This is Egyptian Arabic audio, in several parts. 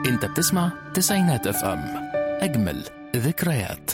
انت بتسمع تسعينات اف ام اجمل ذكريات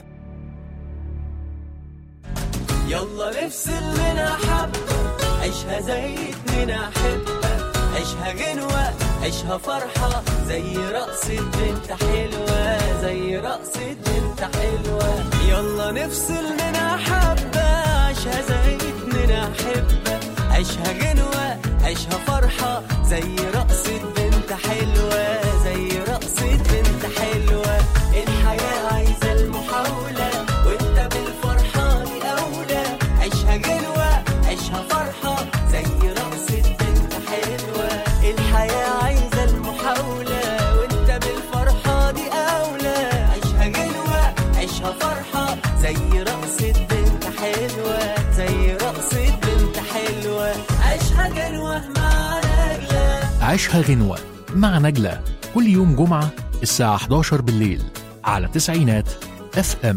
يلا نفصل لنا حبة عيشها زي اتنين أحبة عيشها غنوة عيشها فرحة زي رقصة بنت حلوة زي رقصة بنت حلوة يلا نفصل لنا حبة عيشها زي اتنين أحبة عيشها غنوة عيشها فرحة زي رقصة بنت حلوة زي رقصة بنت حلوة الحياة عايزة المحاولة وانت بالفرحة دي أولى عيشها غنوة عيشها فرحة زي رقصة بنت حلوة الحياة عايزة المحاولة وانت بالفرحة دي أولى عيشها غنوة عيشها فرحة زي رقصة بنت حلوة زي رقصة بنت حلوة عيشها غنوة مع نجلة عيشها غنوة مع نجلة كل يوم جمعة الساعة 11 بالليل على تسعينات اف ام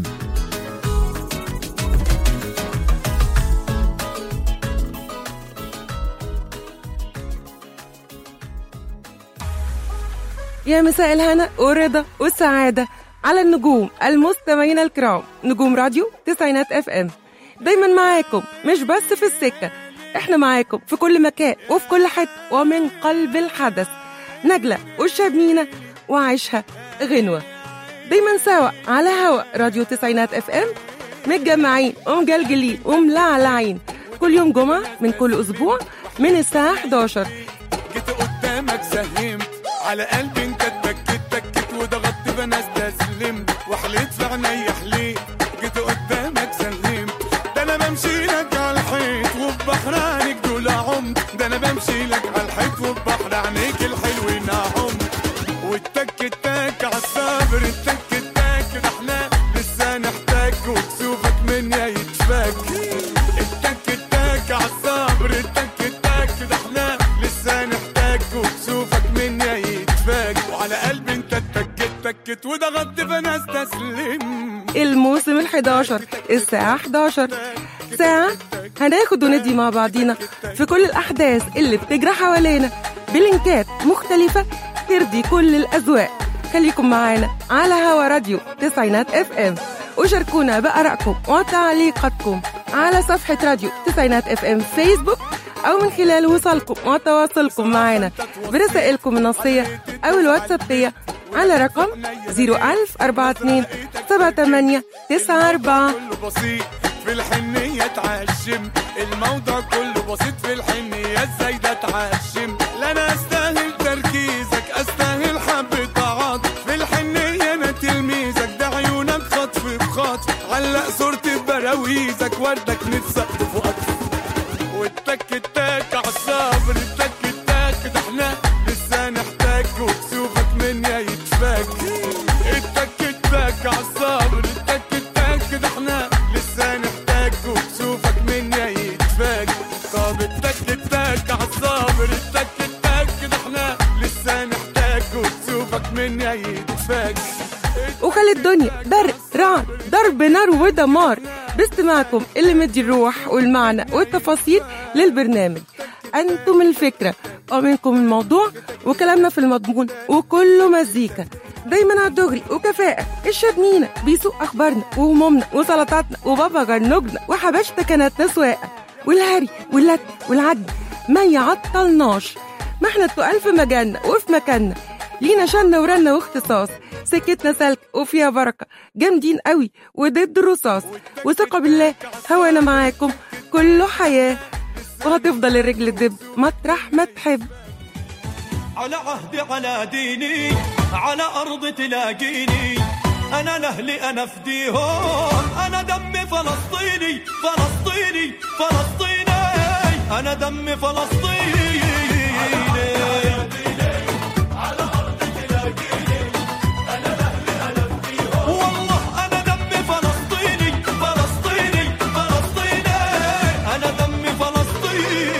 يا مساء الهنا والرضا والسعادة على النجوم المستمعين الكرام نجوم راديو تسعينات اف ام دايما معاكم مش بس في السكة احنا معاكم في كل مكان وفي كل حتة ومن قلب الحدث نجلة والشابنينة وعيشها غنوة دايما سوا على هوا راديو تسعينات اف ام متجمعين ومجلجلين وملعلعين كل يوم جمعة من كل أسبوع من الساعة 11 جيت قدامك سهمت على قلبي انت اتبكت بكت وضغطت فانا استسلمت وحليت في عينيا حليت جيت قدامك سلمت ده انا بمشي لك على الحيط وفي بحر عينيك دول عمت ده انا بمشي لك على الحيط وفي بحر عينيك الحلوين عمت والتك التك على الصبر التك التك ده احنا لسه نحتاج وكسوفك مني يتفك التك التك على الصبر التك التك ده احنا لسه نحتاج وكسوفك مني يتفك وعلى قلبي انت اتكت تكت وضغطت فانا استسلم الموسم ال11 الساعة 11 ساعة هناخد وندي مع بعضينا في كل الأحداث اللي بتجرى حوالينا بلينكات مختلفة ترضي كل الأذواق خليكم معانا على هوا راديو تسعينات اف ام وشاركونا بآرائكم وتعليقاتكم على صفحة راديو تسعينات اف ام فيسبوك أو من خلال وصلكم وتواصلكم معنا برسائلكم النصية أو الواتسابية على رقم 01042 78 94 كله بسيط في الحنية اتعشم الموضوع كله بسيط في الحنية ازاي ده اتعشم لا انا استاهل تركيزك استاهل حبة عاطف في الحنية انا تلميذك ده عيونك خطف بخطف علق صورتي ببراويزك وردك نتسقف وقطف والتك التك عالصبر التك التك ده احنا لسه نحتاج وكسوفك مني يتفك التك التك عالصبر التك التك ده احنا لسه نحتاج وكسوفك مني يتفك طب التك التك عالصبر التك التك ده احنا لسه نحتاج وكسوفك مني يتفك وخلي الدنيا برق رعد ضرب نار ودمار باستماعكم اللي مدي الروح والمعنى والتفاصيل للبرنامج أنتم الفكرة ومنكم الموضوع وكلامنا في المضمون وكله مزيكا دايما على الدغري وكفاءة الشبنينة بيسوق أخبارنا وهمومنا وسلطاتنا وبابا غنوجنا وحبشتكناتنا سواقة والهري واللت والعد ما يعطلناش ما احنا التقال في مجالنا وفي مكاننا لينا شنة ورنة واختصاص سكتنا سلك وفيها بركة جامدين قوي وضد الرصاص وثقة بالله هوانا معاكم كله حياة وهتفضل الرجل تدب مطرح ما تحب على عهدي على ديني على أرض تلاقيني أنا لأهلي أنا فديهم أنا دمي فلسطيني فلسطيني فلسطيني أنا دمي فلسطيني والله أنا دمي فلسطيني فلسطيني فلسطيني أنا دمي فلسطيني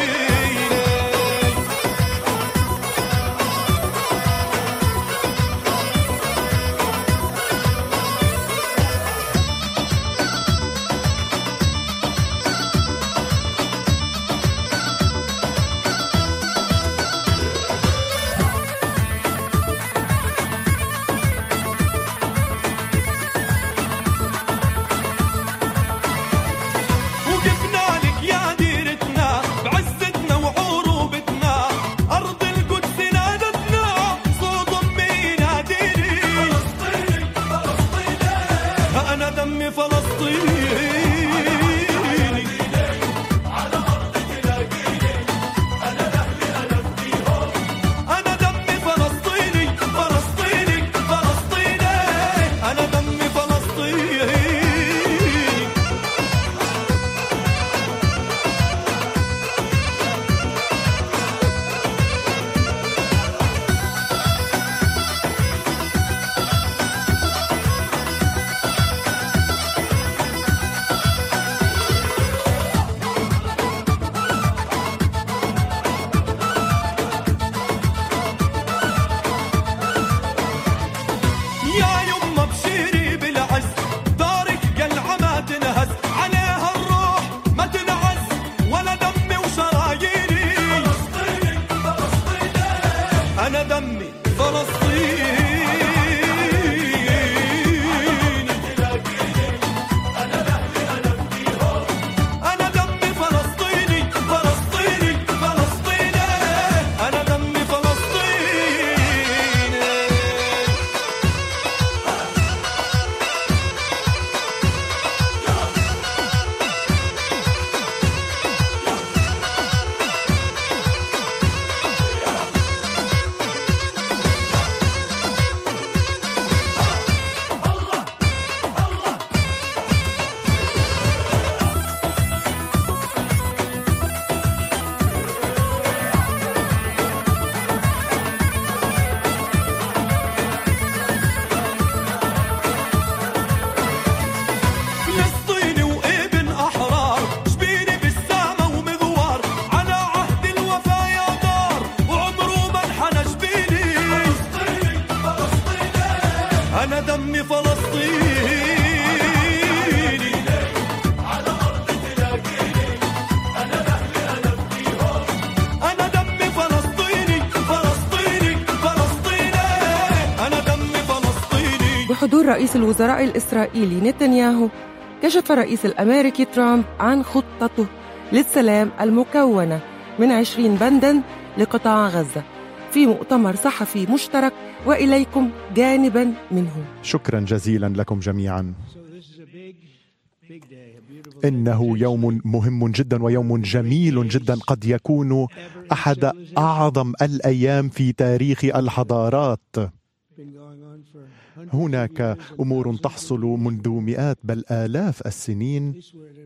بحضور رئيس الوزراء الإسرائيلي نتنياهو كشف الرئيس الأمريكي ترامب عن خطته للسلام المكونة من 20 بندا لقطاع غزة في مؤتمر صحفي مشترك وإليكم جانبا منه شكرا جزيلا لكم جميعا انه يوم مهم جدا ويوم جميل جدا قد يكون احد اعظم الايام في تاريخ الحضارات هناك امور تحصل منذ مئات بل الاف السنين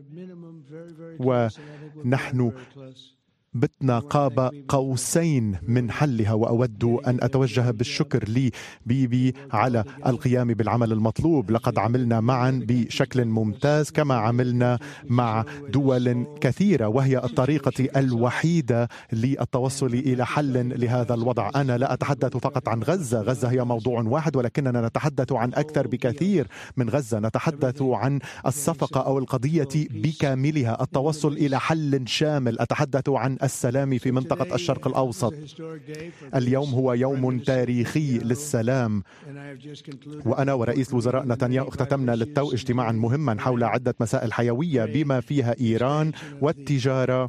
ونحن بتنا قاب قوسين من حلها واود ان اتوجه بالشكر لي بيبي على القيام بالعمل المطلوب لقد عملنا معا بشكل ممتاز كما عملنا مع دول كثيره وهي الطريقه الوحيده للتوصل الى حل لهذا الوضع انا لا اتحدث فقط عن غزه غزه هي موضوع واحد ولكننا نتحدث عن اكثر بكثير من غزه نتحدث عن الصفقه او القضيه بكاملها التوصل الى حل شامل اتحدث عن السلام في منطقة الشرق الأوسط اليوم هو يوم تاريخي للسلام وأنا ورئيس الوزراء نتنياهو اختتمنا للتو اجتماعا مهما حول عدة مسائل حيوية بما فيها إيران والتجارة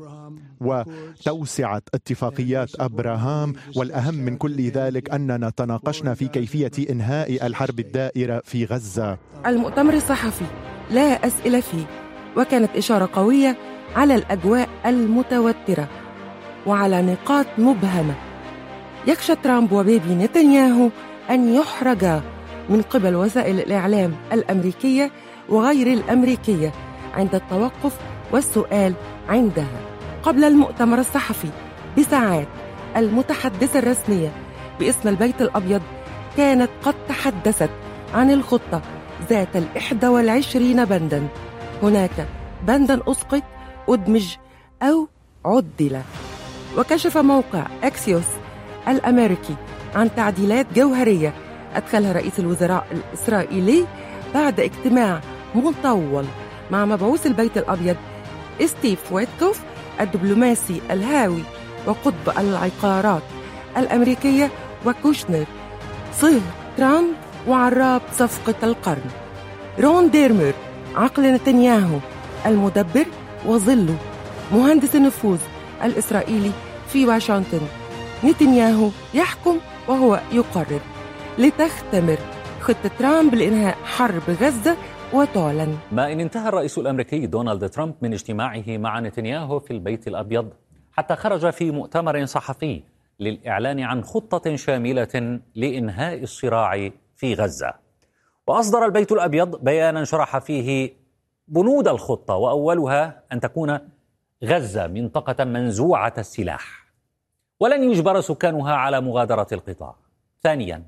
وتوسعة اتفاقيات أبراهام والأهم من كل ذلك أننا تناقشنا في كيفية إنهاء الحرب الدائرة في غزة المؤتمر الصحفي لا أسئلة فيه وكانت إشارة قوية على الأجواء المتوترة وعلى نقاط مبهمة يخشى ترامب وبيبي نتنياهو أن يحرجا من قبل وسائل الإعلام الأمريكية وغير الأمريكية عند التوقف والسؤال عندها قبل المؤتمر الصحفي بساعات المتحدثة الرسمية باسم البيت الأبيض كانت قد تحدثت عن الخطة ذات الإحدى والعشرين بندا هناك بندا أسقط أدمج أو عدل وكشف موقع أكسيوس الأمريكي عن تعديلات جوهرية أدخلها رئيس الوزراء الإسرائيلي بعد اجتماع مطول مع مبعوث البيت الأبيض ستيف ويتكوف الدبلوماسي الهاوي وقطب العقارات الأمريكية وكوشنر صهر ترامب وعراب صفقة القرن رون ديرمر عقل نتنياهو المدبر وظله مهندس النفوذ الإسرائيلي في واشنطن نتنياهو يحكم وهو يقرر لتختمر خطة ترامب لإنهاء حرب غزة وتعلن ما إن انتهى الرئيس الأمريكي دونالد ترامب من اجتماعه مع نتنياهو في البيت الأبيض حتى خرج في مؤتمر صحفي للإعلان عن خطة شاملة لإنهاء الصراع في غزة وأصدر البيت الأبيض بيانا شرح فيه بنود الخطة وأولها أن تكون غزة منطقة منزوعة السلاح ولن يجبر سكانها على مغادرة القطاع ثانيا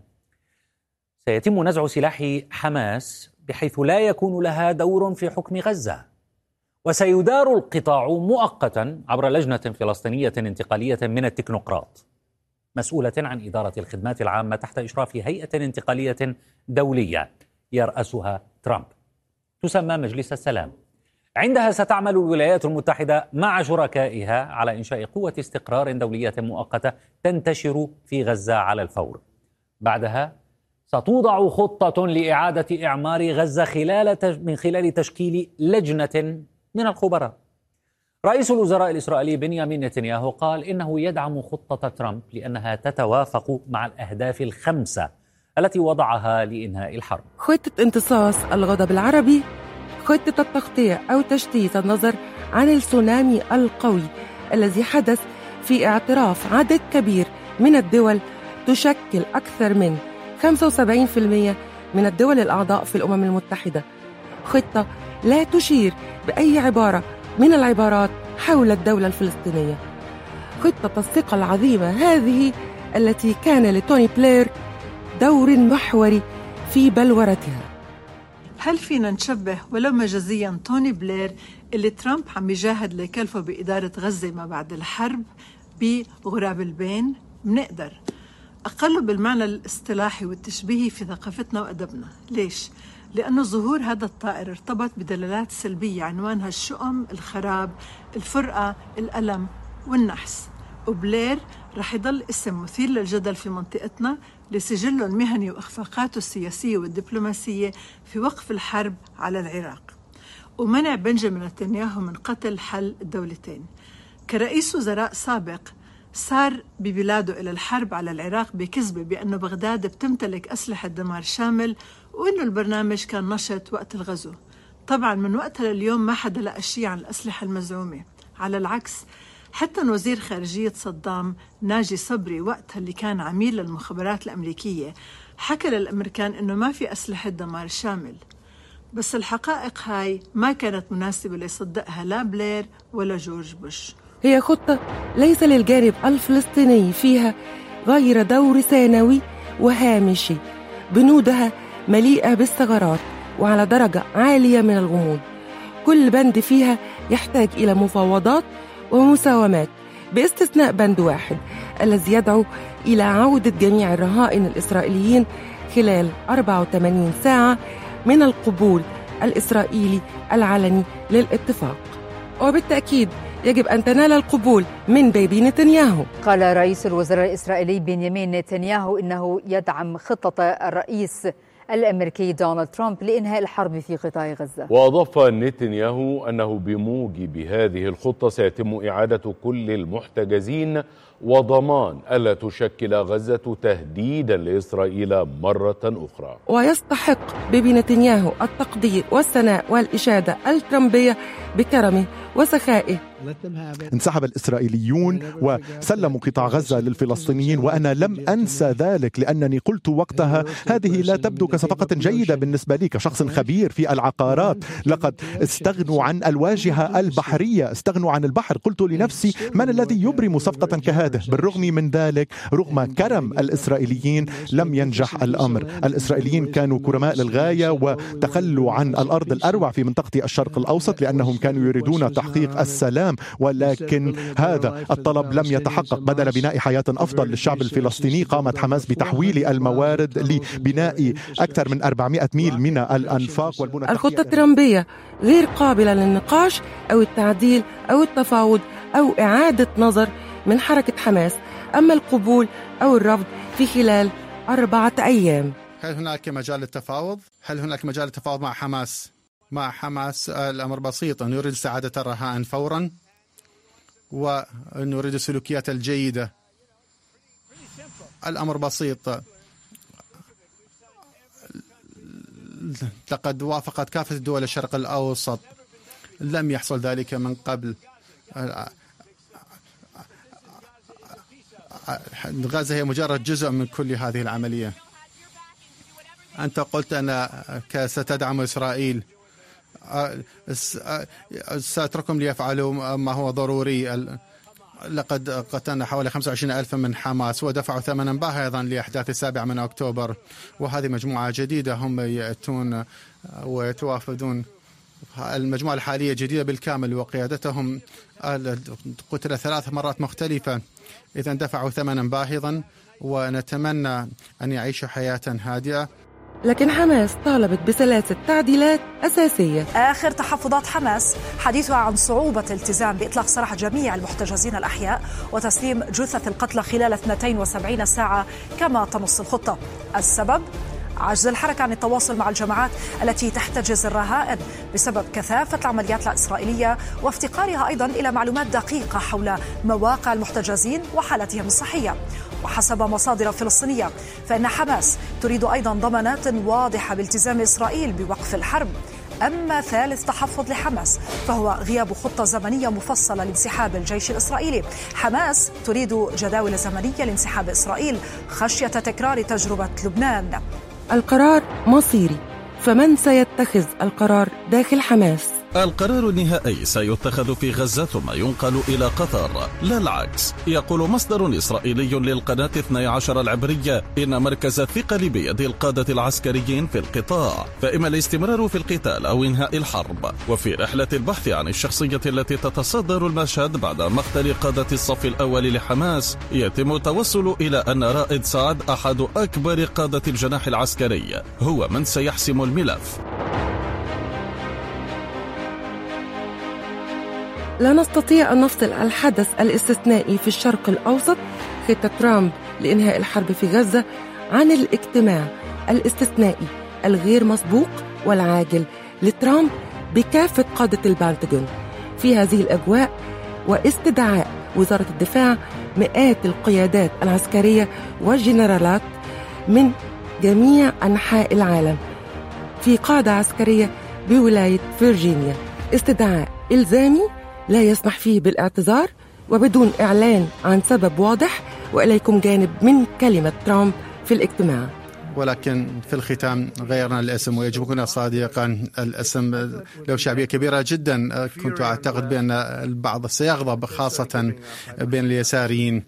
سيتم نزع سلاح حماس بحيث لا يكون لها دور في حكم غزة وسيدار القطاع مؤقتا عبر لجنة فلسطينية انتقالية من التكنوقراط مسؤولة عن إدارة الخدمات العامة تحت إشراف هيئة انتقالية دولية يرأسها ترامب تسمى مجلس السلام عندها ستعمل الولايات المتحدة مع شركائها على إنشاء قوة استقرار دولية مؤقتة تنتشر في غزة على الفور بعدها ستوضع خطة لإعادة إعمار غزة خلال من خلال تشكيل لجنة من الخبراء رئيس الوزراء الإسرائيلي بنيامين نتنياهو قال إنه يدعم خطة ترامب لأنها تتوافق مع الأهداف الخمسة التي وضعها لإنهاء الحرب خطة امتصاص الغضب العربي خطة التغطية أو تشتيت النظر عن التسونامي القوي الذي حدث في اعتراف عدد كبير من الدول تشكل أكثر من 75% من الدول الأعضاء في الأمم المتحدة خطة لا تشير بأي عبارة من العبارات حول الدولة الفلسطينية خطة الثقة العظيمة هذه التي كان لتوني بلير دور محوري في بلورتها هل فينا نشبه ولو مجازيا توني بلير اللي ترامب عم يجاهد ليكلفه بإدارة غزة ما بعد الحرب بغراب البين؟ منقدر أقل بالمعنى الاصطلاحي والتشبيهي في ثقافتنا وأدبنا ليش؟ لأنه ظهور هذا الطائر ارتبط بدلالات سلبية عنوانها الشؤم، الخراب، الفرقة، الألم والنحس وبلير رح يضل اسم مثير للجدل في منطقتنا لسجله المهني وإخفاقاته السياسية والدبلوماسية في وقف الحرب على العراق ومنع بنجامين نتنياهو من قتل حل الدولتين كرئيس وزراء سابق صار ببلاده إلى الحرب على العراق بكذبة بأنه بغداد بتمتلك أسلحة دمار شامل وأنه البرنامج كان نشط وقت الغزو طبعا من وقتها لليوم ما حدا لقى شيء عن الأسلحة المزعومة على العكس حتى وزير خارجية صدام ناجي صبري وقتها اللي كان عميل للمخابرات الأمريكية حكى للأمريكان أنه ما في أسلحة دمار شامل بس الحقائق هاي ما كانت مناسبة ليصدقها لا بلير ولا جورج بوش هي خطة ليس للجانب الفلسطيني فيها غير دور ثانوي وهامشي بنودها مليئة بالثغرات وعلى درجة عالية من الغموض كل بند فيها يحتاج إلى مفاوضات ومساومات باستثناء بند واحد الذي يدعو إلى عودة جميع الرهائن الإسرائيليين خلال 84 ساعة من القبول الإسرائيلي العلني للاتفاق وبالتأكيد يجب أن تنال القبول من بيبي نتنياهو قال رئيس الوزراء الإسرائيلي بنيامين نتنياهو إنه يدعم خطة الرئيس الأمريكي دونالد ترامب لإنهاء الحرب في قطاع غزة وأضاف نتنياهو أنه بموجب هذه الخطة سيتم إعادة كل المحتجزين وضمان ألا تشكل غزة تهديدا لإسرائيل مرة أخرى ويستحق بيبي نتنياهو التقدير والثناء والإشادة الترمبية بكرمه وسخائه انسحب الإسرائيليون وسلموا قطاع غزة للفلسطينيين وأنا لم أنسى ذلك لأنني قلت وقتها هذه لا تبدو كصفقة جيدة بالنسبة لي كشخص خبير في العقارات لقد استغنوا عن الواجهة البحرية استغنوا عن البحر قلت لنفسي من الذي يبرم صفقة كهذه بالرغم من ذلك رغم كرم الإسرائيليين لم ينجح الأمر الإسرائيليين كانوا كرماء للغاية وتخلوا عن الأرض الأروع في منطقة الشرق الأوسط لأنهم كانوا يريدون تحقيق السلام ولكن هذا الطلب لم يتحقق بدل بناء حياة أفضل للشعب الفلسطيني قامت حماس بتحويل الموارد لبناء أكثر من 400 ميل من الأنفاق والبنى الخطة الترمبية غير قابلة للنقاش أو التعديل أو التفاوض أو إعادة نظر من حركة حماس أما القبول أو الرفض في خلال أربعة أيام هل هناك مجال للتفاوض؟ هل هناك مجال للتفاوض مع حماس؟ مع حماس الأمر بسيط نريد استعادة الرهائن فورا ونريد السلوكيات الجيدة الأمر بسيط لقد وافقت كافة دول الشرق الأوسط لم يحصل ذلك من قبل غزة هي مجرد جزء من كل هذه العملية أنت قلت أن ستدعم إسرائيل سأتركهم ليفعلوا ما هو ضروري لقد قتلنا حوالي 25 ألف من حماس ودفعوا ثمنا باهظا أيضا لأحداث السابع من أكتوبر وهذه مجموعة جديدة هم يأتون ويتوافدون المجموعة الحالية جديدة بالكامل وقيادتهم قتل ثلاث مرات مختلفة إذا دفعوا ثمنا باهظا ونتمنى أن يعيشوا حياة هادئة لكن حماس طالبت بثلاثة تعديلات أساسية آخر تحفظات حماس حديثها عن صعوبة الالتزام بإطلاق سراح جميع المحتجزين الأحياء وتسليم جثث القتلى خلال 72 ساعة كما تنص الخطة السبب عجز الحركة عن التواصل مع الجماعات التي تحتجز الرهائن بسبب كثافة العمليات الإسرائيلية وافتقارها أيضا إلى معلومات دقيقة حول مواقع المحتجزين وحالتهم الصحية وحسب مصادر فلسطينية فإن حماس تريد أيضا ضمانات واضحة بالتزام إسرائيل بوقف الحرب أما ثالث تحفظ لحماس فهو غياب خطة زمنية مفصلة لانسحاب الجيش الإسرائيلي حماس تريد جداول زمنية لانسحاب إسرائيل خشية تكرار تجربة لبنان القرار مصيري فمن سيتخذ القرار داخل حماس القرار النهائي سيتخذ في غزة ثم ينقل إلى قطر لا العكس يقول مصدر إسرائيلي للقناة 12 العبرية إن مركز الثقل بيد القادة العسكريين في القطاع فإما الاستمرار في القتال أو إنهاء الحرب وفي رحلة البحث عن الشخصية التي تتصدر المشهد بعد مقتل قادة الصف الأول لحماس يتم التوصل إلى أن رائد سعد أحد أكبر قادة الجناح العسكري هو من سيحسم الملف لا نستطيع أن نفصل الحدث الاستثنائي في الشرق الأوسط خطة ترامب لإنهاء الحرب في غزة عن الاجتماع الاستثنائي الغير مسبوق والعاجل لترامب بكافة قادة البنتاغون في هذه الأجواء واستدعاء وزارة الدفاع مئات القيادات العسكرية والجنرالات من جميع أنحاء العالم في قاعدة عسكرية بولاية فيرجينيا استدعاء إلزامي لا يسمح فيه بالاعتذار وبدون إعلان عن سبب واضح وإليكم جانب من كلمة ترامب في الاجتماع ولكن في الختام غيرنا الاسم ويجب أن نكون صادقا الاسم له شعبية كبيرة جدا كنت أعتقد بأن البعض سيغضب خاصة بين اليساريين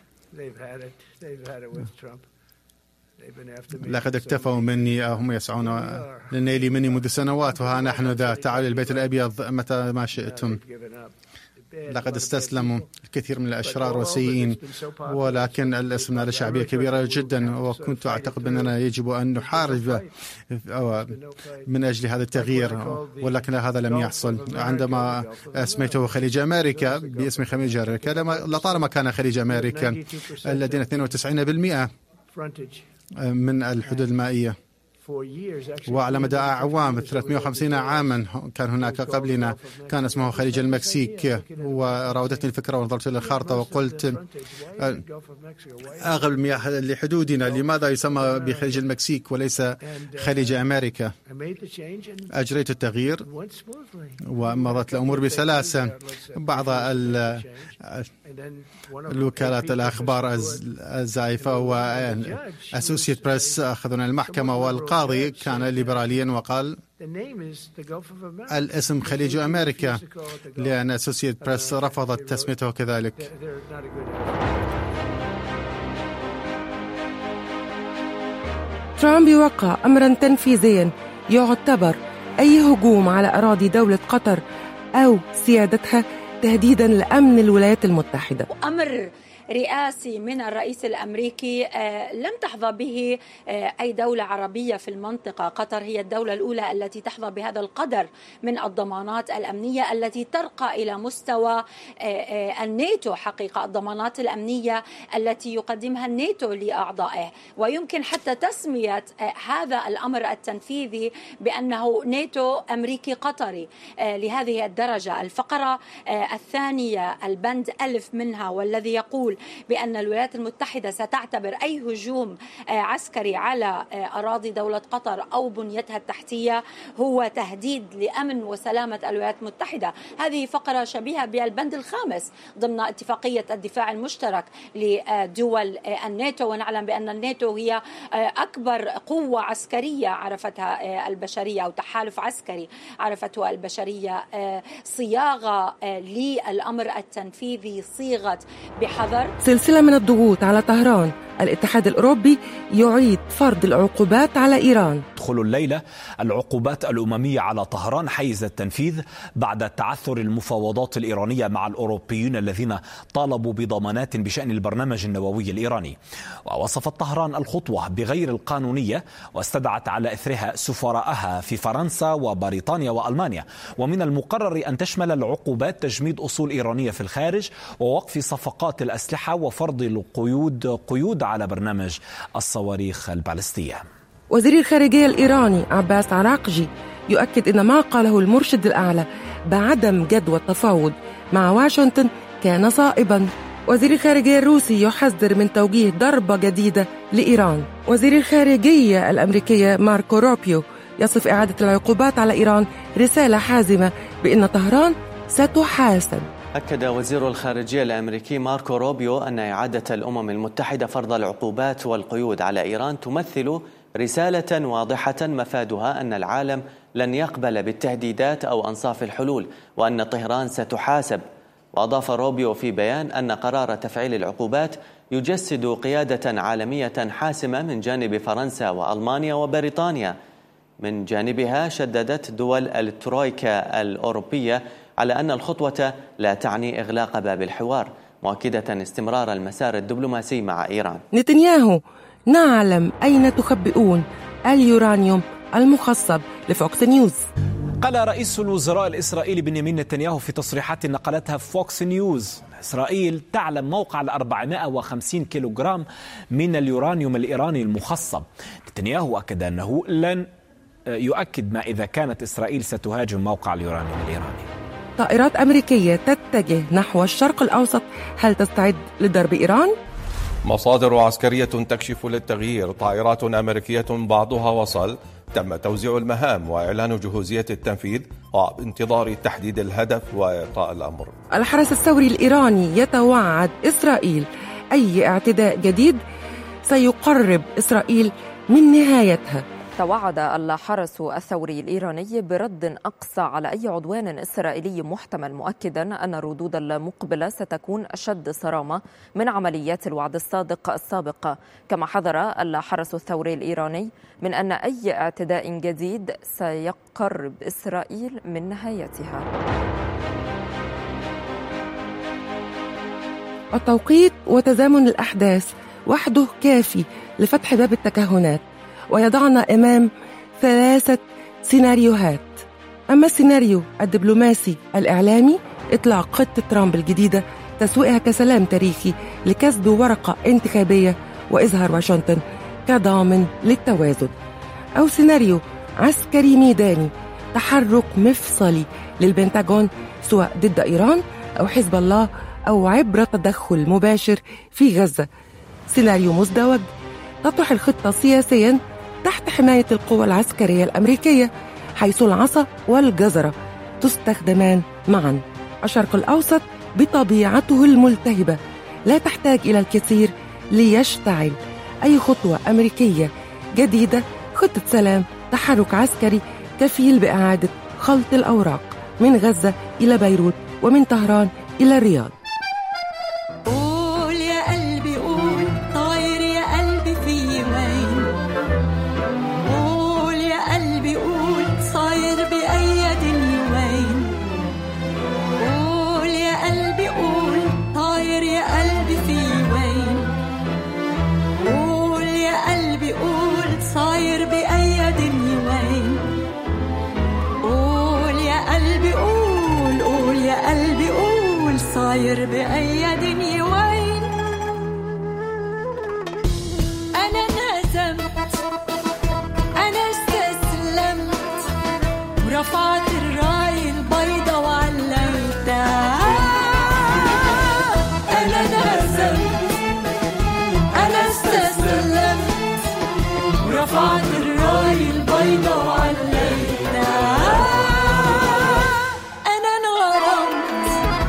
لقد اكتفوا مني هم يسعون للنيل مني منذ سنوات وها نحن ذا تعالوا البيت الأبيض متى ما شئتم لقد استسلموا الكثير من الأشرار والسيئين ولكن الاسم له شعبية كبيرة جدا وكنت أعتقد أننا يجب أن نحارب من أجل هذا التغيير ولكن هذا لم يحصل عندما أسميته خليج أمريكا باسم خليج أمريكا لطالما كان خليج أمريكا الذين 92% من الحدود المائية وعلى مدى أعوام 350 عاما كان هناك قبلنا كان اسمه خليج المكسيك وراودتني الفكرة ونظرت إلى الخارطة وقلت أغلب المياه لحدودنا لماذا يسمى بخليج المكسيك وليس خليج أمريكا أجريت التغيير ومضت الأمور بسلاسة بعض الوكالات الأخبار الزائفة وأسوسيت بريس أخذنا المحكمة والقاضي كان ليبراليا وقال الاسم خليج أمريكا لأن أسوسيت بريس رفضت تسميته كذلك ترامب يوقع أمرا تنفيذيا يعتبر أي هجوم على أراضي دولة قطر أو سيادتها تهديدا لأمن الولايات المتحدة أمر رئاسي من الرئيس الامريكي لم تحظى به اي دوله عربيه في المنطقه، قطر هي الدوله الاولى التي تحظى بهذا القدر من الضمانات الامنيه التي ترقى الى مستوى الناتو حقيقه، الضمانات الامنيه التي يقدمها الناتو لاعضائه، ويمكن حتى تسميه هذا الامر التنفيذي بانه ناتو امريكي قطري لهذه الدرجه، الفقره الثانيه البند الف منها والذي يقول بأن الولايات المتحدة ستعتبر أي هجوم عسكري على أراضي دولة قطر أو بنيتها التحتية هو تهديد لأمن وسلامة الولايات المتحدة هذه فقرة شبيهة بالبند الخامس ضمن اتفاقية الدفاع المشترك لدول الناتو ونعلم بأن الناتو هي أكبر قوة عسكرية عرفتها البشرية أو تحالف عسكري عرفته البشرية صياغة للأمر التنفيذي صيغت بحذر سلسلة من الضغوط على طهران الاتحاد الأوروبي يعيد فرض العقوبات على إيران تدخل الليلة العقوبات الأممية على طهران حيز التنفيذ بعد تعثر المفاوضات الإيرانية مع الأوروبيين الذين طالبوا بضمانات بشأن البرنامج النووي الإيراني ووصفت طهران الخطوة بغير القانونية واستدعت على إثرها سفراءها في فرنسا وبريطانيا وألمانيا ومن المقرر أن تشمل العقوبات تجميد أصول إيرانية في الخارج ووقف صفقات الأسلحة وفرض القيود قيود على برنامج الصواريخ البالستية وزير الخارجية الإيراني عباس عراقجي يؤكد أن ما قاله المرشد الأعلى بعدم جدوى التفاوض مع واشنطن كان صائبا وزير الخارجية الروسي يحذر من توجيه ضربة جديدة لإيران وزير الخارجية الأمريكية ماركو روبيو يصف إعادة العقوبات على إيران رسالة حازمة بأن طهران ستحاسب أكد وزير الخارجية الأمريكي ماركو روبيو أن إعادة الأمم المتحدة فرض العقوبات والقيود على إيران تمثل رسالة واضحة مفادها أن العالم لن يقبل بالتهديدات أو أنصاف الحلول وأن طهران ستحاسب وأضاف روبيو في بيان أن قرار تفعيل العقوبات يجسد قيادة عالمية حاسمة من جانب فرنسا وألمانيا وبريطانيا من جانبها شددت دول الترويكا الأوروبية على أن الخطوة لا تعني إغلاق باب الحوار مؤكدة استمرار المسار الدبلوماسي مع إيران نتنياهو نعلم أين تخبئون اليورانيوم المخصب لفوكس نيوز قال رئيس الوزراء الإسرائيلي بنيامين نتنياهو في تصريحات نقلتها فوكس نيوز إسرائيل تعلم موقع ال 450 كيلوغرام من اليورانيوم الإيراني المخصب نتنياهو أكد أنه لن يؤكد ما إذا كانت إسرائيل ستهاجم موقع اليورانيوم الإيراني طائرات أمريكية تتجه نحو الشرق الأوسط هل تستعد لضرب إيران؟ مصادر عسكرية تكشف للتغيير طائرات أمريكية بعضها وصل تم توزيع المهام وإعلان جهوزية التنفيذ وبانتظار تحديد الهدف وإعطاء الأمر الحرس الثوري الإيراني يتوعد إسرائيل أي اعتداء جديد سيقرب إسرائيل من نهايتها توعد الحرس الثوري الإيراني برد أقصى على أي عدوان إسرائيلي محتمل مؤكدا أن الردود المقبلة ستكون أشد صرامة من عمليات الوعد الصادق السابقة كما حذر الحرس الثوري الإيراني من أن أي اعتداء جديد سيقرب إسرائيل من نهايتها التوقيت وتزامن الأحداث وحده كافي لفتح باب التكهنات ويضعنا امام ثلاثه سيناريوهات اما السيناريو الدبلوماسي الاعلامي اطلاق خطه ترامب الجديده تسويقها كسلام تاريخي لكسب ورقه انتخابيه واظهار واشنطن كضامن للتوازن او سيناريو عسكري ميداني تحرك مفصلي للبنتاجون سواء ضد ايران او حزب الله او عبر تدخل مباشر في غزه سيناريو مزدوج تطرح الخطه سياسيا تحت حماية القوى العسكرية الأمريكية حيث العصا والجزرة تستخدمان معا الشرق الأوسط بطبيعته الملتهبة لا تحتاج إلى الكثير ليشتعل أي خطوة أمريكية جديدة خطة سلام تحرك عسكري كفيل بإعادة خلط الأوراق من غزة إلى بيروت ومن طهران إلى الرياض قول يا قلبي قول طاير يا قلبي في وين قول يا قلبي قول صاير بأي دنيا وين قول يا قلبي قول طاير يا قلبي في وين قول يا قلبي قول صاير بأي دنيا وين قول يا قلبي قول قول يا قلبي قول صاير بأي دنيا وين أنا انهزمت أنا استسلمت ورفعت الراية البيضة وعليتها أنا انهزمت أنا استسلمت ورفعت الراية البيضة وعليتها أنا انغرمت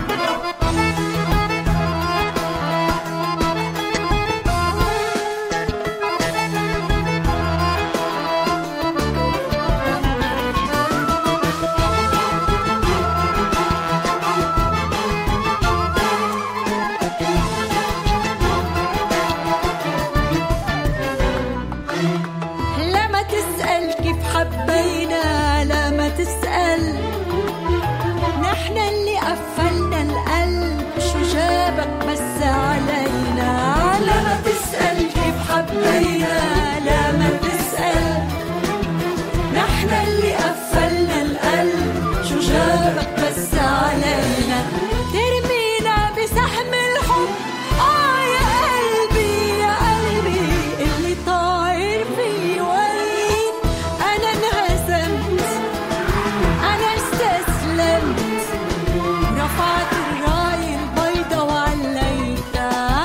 لا ما تسأل كيف حبينا لا ما تسأل نحن اللي قفلنا القلب شو جابك بس علينا لا ما تسأل كيف حبينا لا ما تسأل نحن اللي قفلنا القلب شو جابك بس علينا ترمينا بسهم الحب آه يا قلبي يا قلبي اللي طاير في وين أنا انهزمت أنا استسلمت رفعت الراية البيضة وعليتها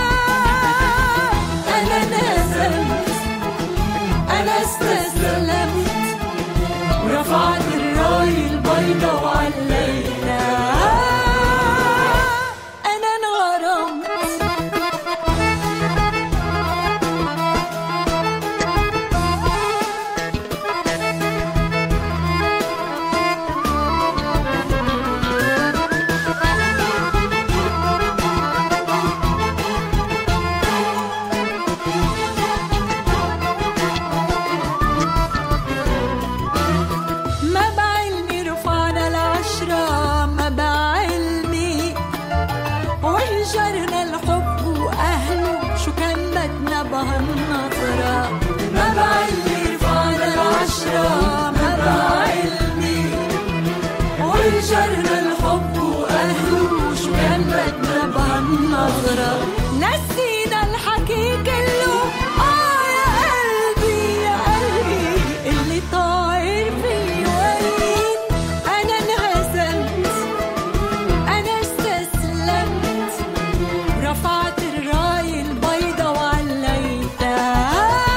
أنا انهزمت أنا استسلمت ورفعت الراية البيضة وعليتها أنا انغرمت ما بعلمي رفعنا العشرة ما بعلمي وهجرنا الحب وأهله شو كان بدنا بهالنظرة ما بعلمي رفعنا العشرة ما بعلمي هجرنا الحب وأهله شو كان بدنا بهالنظرة نسينا الحكي كله آه يا قلبي يا قلبي اللي طاير في وريد أنا انهزمت أنا استسلمت رفعت الراية البيضة وعليتها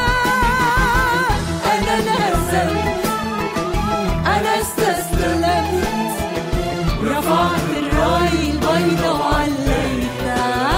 أنا انهزمت أنا استسلمت رفعت الراية البيضة وعليتها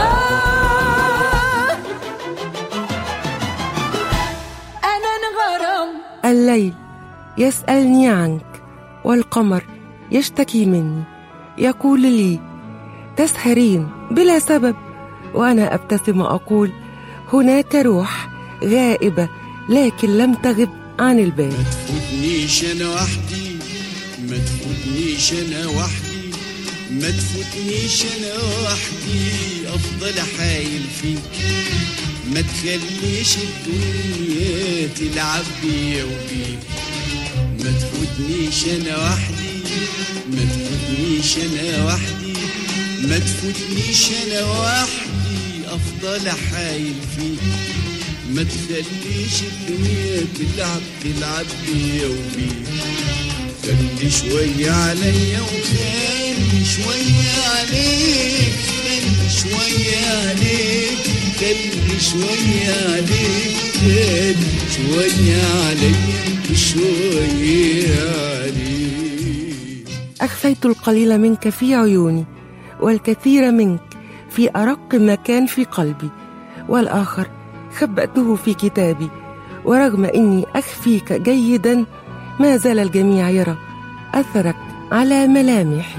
أنا انغرم الليل يسألني عنك والقمر يشتكي مني يقول لي تسهرين بلا سبب وأنا أبتسم وأقول هناك روح غائبة لكن لم تغب عن البال تفوتنيش انا وحدي ما تفوتنيش انا وحدي ما تفوتنيش انا وحدي افضل حايل فيك ما تخليش الدنيا تلعب بيا وبيك ما تفوتنيش انا وحدي ما تفوتنيش انا وحدي ما تفوتنيش انا وحدي افضل حايل فيك ما تخليش الدنيا تلعب تلعب بيا وبيك خلي شوية عليا وخلي شوية عليك خلي شوية عليك خلي شوية عليك خلي شوية عليا وشوية عليك أخفيت القليل منك في عيوني والكثير منك في أرق مكان في قلبي والآخر خبأته في كتابي ورغم إني أخفيك جيدا ما زال الجميع يرى أثرك على ملامحي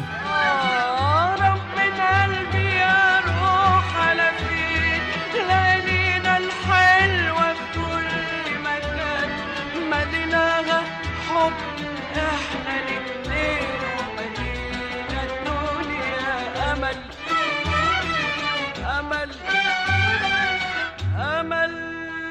من قلبي يا روح على فين ليالينا الحلوة في كل مكان مديناها حب احنا الاتنين ومدينة الدنيا أمل أمل أمل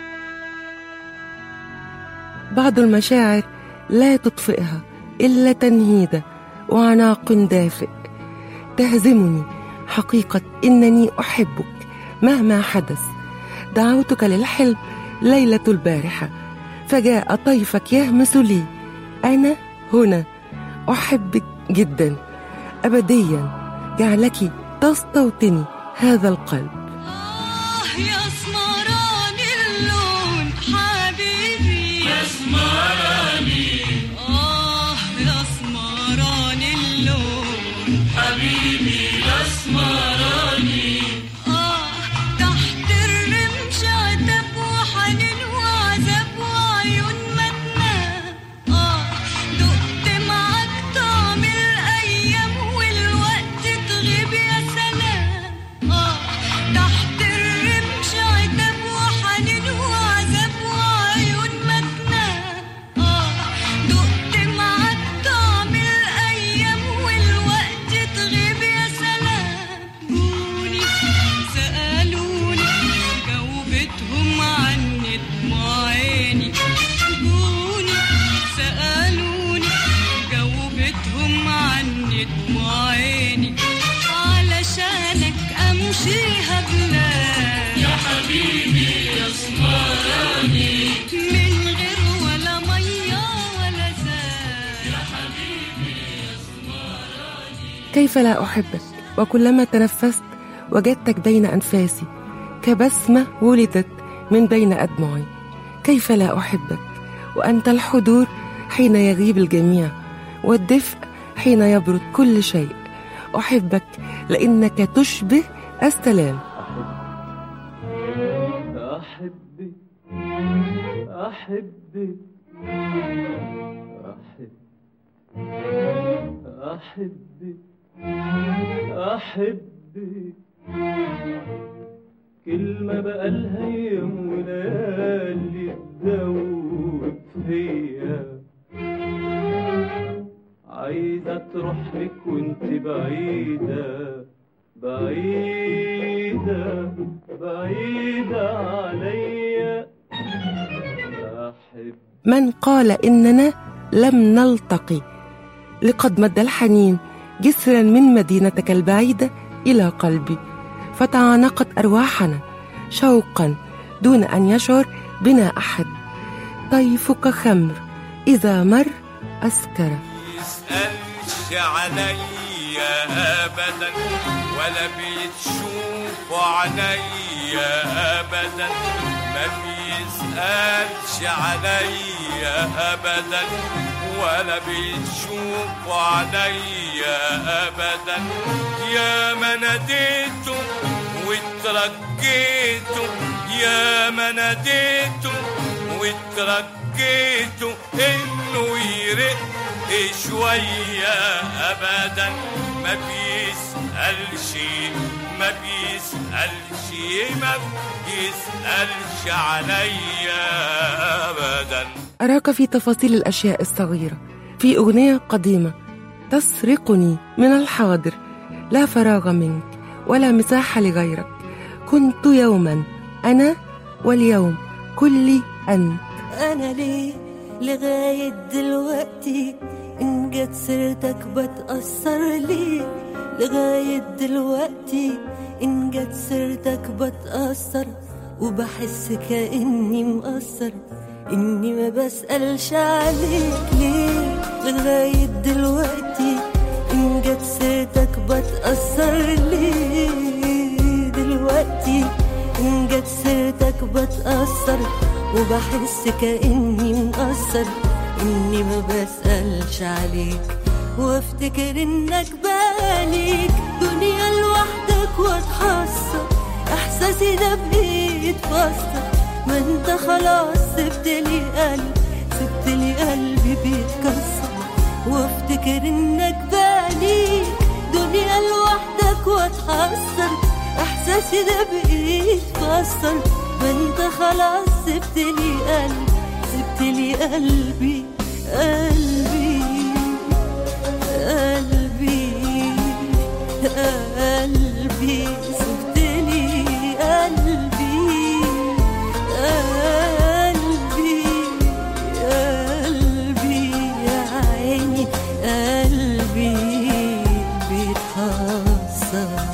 بعض المشاعر لا تطفئها إلا تنهيدة وعناق دافئ تهزمني حقيقة إنني أحبك مهما حدث دعوتك للحلم ليلة البارحة فجاء طيفك يهمس لي أنا هنا أحبك جدا أبديا جعلك تستوطني هذا القلب يا اسمراني اللون حبيبي يا اسمراني اه يا اسمراني اللون حبيبي يا اسمراني اه تحت الرمش عتب وحنين وعذاب وعيون متنا اه دقت معاك طعم الايام والوقت تغيب يا سلام اه تحت الرمش عتاب وحنين وعذاب وعيون متنا اه دقت معاك طعم الايام والوقت تغيب يا سلام جوني سالوني جاوبتهم عني دموع عيني جوني سالوني جاوبتهم عني دموع عيني علشانك امشيها بلاد يا حبيبي يا اسمراني من غير ولا ميه ولا زاد يا حبيبي يا كيف لا أحبك وكلما تنفست وجدتك بين أنفاسي كبسمة ولدت من بين أدمعي كيف لا أحبك وأنت الحضور حين يغيب الجميع والدفء حين يبرد كل شيء أحبك لأنك تشبه السلام أحبك أحبك أحبك أحبك كلمة بقالها يوم وليالي تدوب فيا عايزة تروح لك وانت بعيدة بعيدة بعيدة عليا أحب من قال إننا لم نلتقي لقد مد الحنين جسرا من مدينتك البعيدة إلى قلبي فتعانقت أرواحنا شوقا دون أن يشعر بنا أحد طيفك خمر إذا مر أسكر يسألش عليا أبدا ولا بيتشوف عليا أبدا ما بيسألش عليا أبدا ولا بيتشوف عليا أبدا يا ما ناديته واترجيته يا ما ناديته واترجيته انه يرق شوية أبدا ما بيسألش ما بيسألش ما بيسألش عليا أبدا أراك في تفاصيل الأشياء الصغيرة في أغنية قديمة تسرقني من الحاضر لا فراغ منك ولا مساحة لغيرك كنت يوما أنا واليوم كلي أنت أنا ليه لغاية دلوقتي إن جت سيرتك بتأثر ليه لغاية دلوقتي إن جت سيرتك بتأثر وبحس كأني مقصر إني ما بسألش عليك ليه لغاية دلوقتي إن جت سيرتك بتأثر ليه دلوقتي إن جت سيرتك بتأثر وبحس كأني مقصر إني ما بسألش عليك وافتكر إنك باليك دنيا لوحدك واتحسر إحساسي ده بإيد فاصلة ما انت خلاص سبت لي قلب سبت لي قلبي بيتكسر وافتكر إنك باليك دنيا لوحدك واتحسر إحساسي ده بإيد فاصل ما انت خلاص سبت لي قلب سبت لي قلبي قلبي قلبي قلبي سبت لي قلبي قلبي قلبي يا عيني قلبي بيتحسر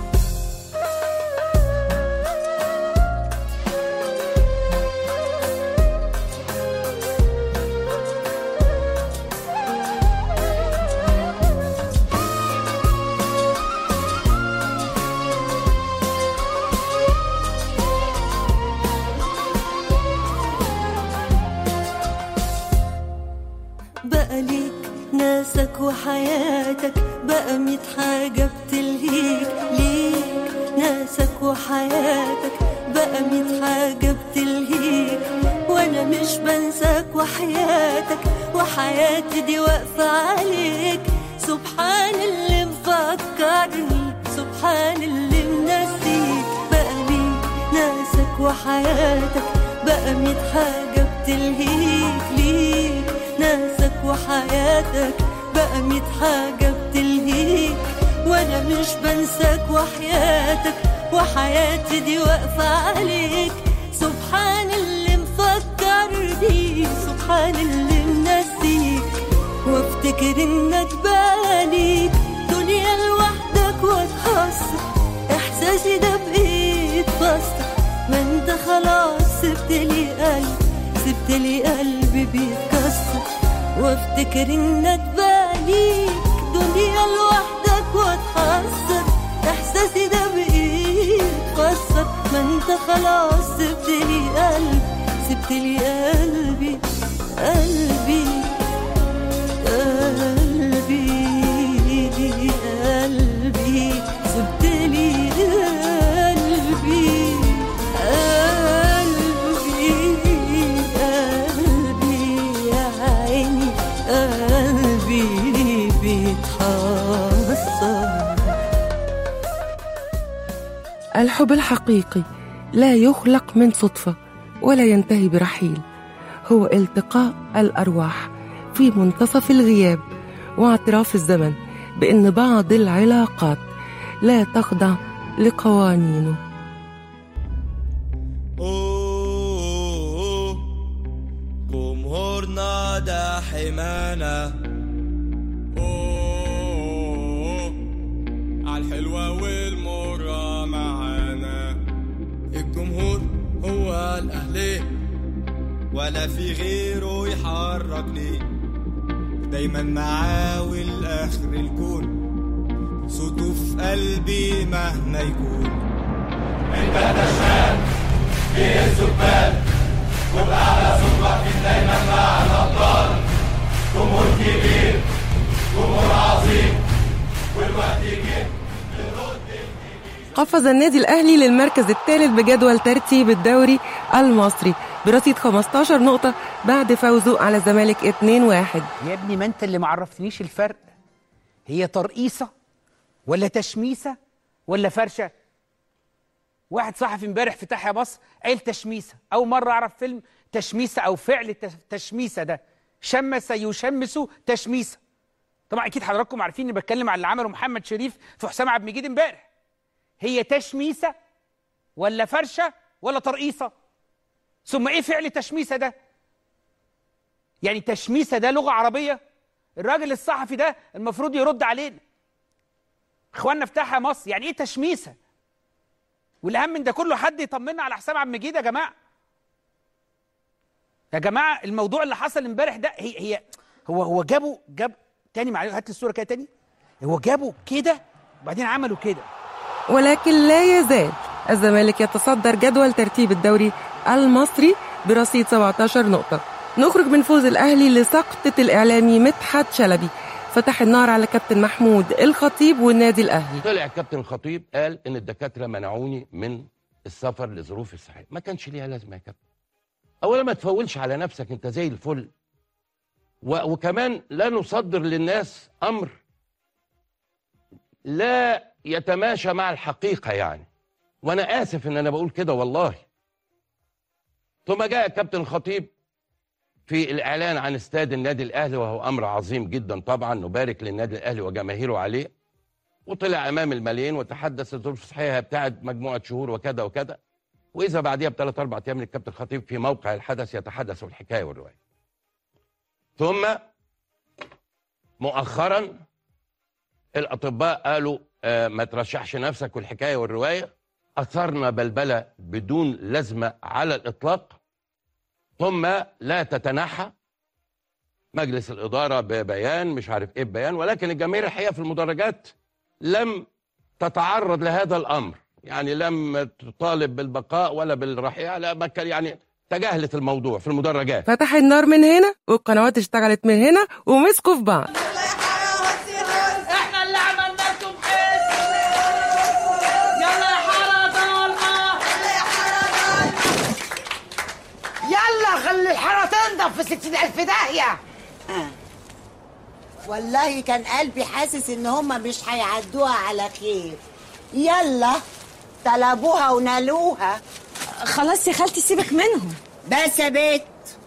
بقى ليك ناسك وحياتك بقى ميت حاجة بتلهيك ليك ناسك وحياتك بقى ميت حاجة بتلهيك وانا مش بنساك وحياتك وحياتي دي واقفة عليك سبحان اللي مفكرني سبحان اللي منسيك بقى ليك ناسك وحياتك بقى ميت حاجة بتلهيك ليك ناسك وحياتك بقى ميت حاجة بتلهيك وانا مش بنساك وحياتك وحياتي دي واقفة عليك سبحان اللي مفكرني سبحان اللي منسيك وافتكر انك باليك دنيا لوحدك واتحسر احساسي ده بايد بسطة ما انت خلاص سبت لي قلب سبت لي قلبي بيتكسر وافتكر انك باليك دنيا لوحدك واتحسر احساسي ده بايد كسر ما انت خلاص سبت لي قلب سبت لي قلبي قلبي قلبي قلبي سبت لي قلبي قلبي قلبي يا عيني قلبي بيتحسر الحب الحقيقي لا يخلق من صدفة ولا ينتهي برحيل هو التقاء الأرواح في منتصف الغياب واعتراف الزمن بأن بعض العلاقات لا تخضع لقوانينه جمهورنا ده حمانا الأهلي ولا في غيره يحركني دايما معاه والآخر الكون صوته في قلبي مهما يكون انت تشمال في الزبال وبأعلى صوت واقفين دايما مع الأبطال جمهور كبير جمهور عظيم والوقت جه قفز النادي الأهلي للمركز الثالث بجدول ترتيب الدوري المصري برصيد 15 نقطة بعد فوزه على الزمالك 2-1 يا ابني ما انت اللي معرفتنيش الفرق هي ترقيصه ولا تشميسه ولا فرشه واحد صحفي امبارح في تحيا مصر قال تشميسه اول مره اعرف فيلم تشميسه او فعل تش- تشميسه ده شمس يشمس تشميسه طبعا اكيد حضراتكم عارفين اني بتكلم على اللي عمله محمد شريف في حسام عبد المجيد امبارح هي تشميسه ولا فرشه ولا ترقيصه ثم ايه فعل تشميسه ده يعني تشميسه ده لغه عربيه الراجل الصحفي ده المفروض يرد علينا اخواننا في تحيا مصر يعني ايه تشميسه والاهم من ده كله حد يطمنا على حسام عبد المجيد يا جماعه يا جماعه الموضوع اللي حصل امبارح ده هي هي هو هو جابوا جاب تاني معلش هات لي الصوره كده تاني هو جابوا كده وبعدين عملوا كده ولكن لا يزال الزمالك يتصدر جدول ترتيب الدوري المصري برصيد 17 نقطة نخرج من فوز الأهلي لسقطة الإعلامي مدحت شلبي فتح النار على كابتن محمود الخطيب والنادي الأهلي طلع كابتن خطيب قال ان الدكاتره منعوني من السفر لظروف الصحيه ما كانش ليها لازمه يا كابتن اولا ما تفولش على نفسك انت زي الفل و- وكمان لا نصدر للناس امر لا يتماشى مع الحقيقه يعني وانا اسف ان انا بقول كده والله ثم جاء كابتن خطيب في الاعلان عن استاد النادي الاهلي وهو امر عظيم جدا طبعا نبارك للنادي الاهلي وجماهيره عليه وطلع امام الملايين وتحدث الظروف الصحيه بتاعت مجموعه شهور وكذا وكذا واذا بعديها بثلاث اربع ايام الكابتن خطيب في موقع الحدث يتحدث الحكايه والروايه ثم مؤخرا الاطباء قالوا آه ما ترشحش نفسك والحكايه والروايه اثرنا بلبله بدون لازمه على الاطلاق ثم لا تتنحى مجلس الاداره ببيان مش عارف ايه ببيان ولكن الجماهير الحقيقه في المدرجات لم تتعرض لهذا الامر يعني لم تطالب بالبقاء ولا بالرحيل لا ما كان يعني تجاهلت الموضوع في المدرجات فتح النار من هنا والقنوات اشتغلت من هنا ومسكوا في بعض احنا اللي عملنا لكم حس يلا يا حارة ضلمة يلا خلي الحارة تنضف في ستين ألف داهية والله كان قلبي حاسس ان هما مش هيعدوها على خير يلا طلبوها ونالوها خلاص يا خالتي سيبك منهم بس يا بيت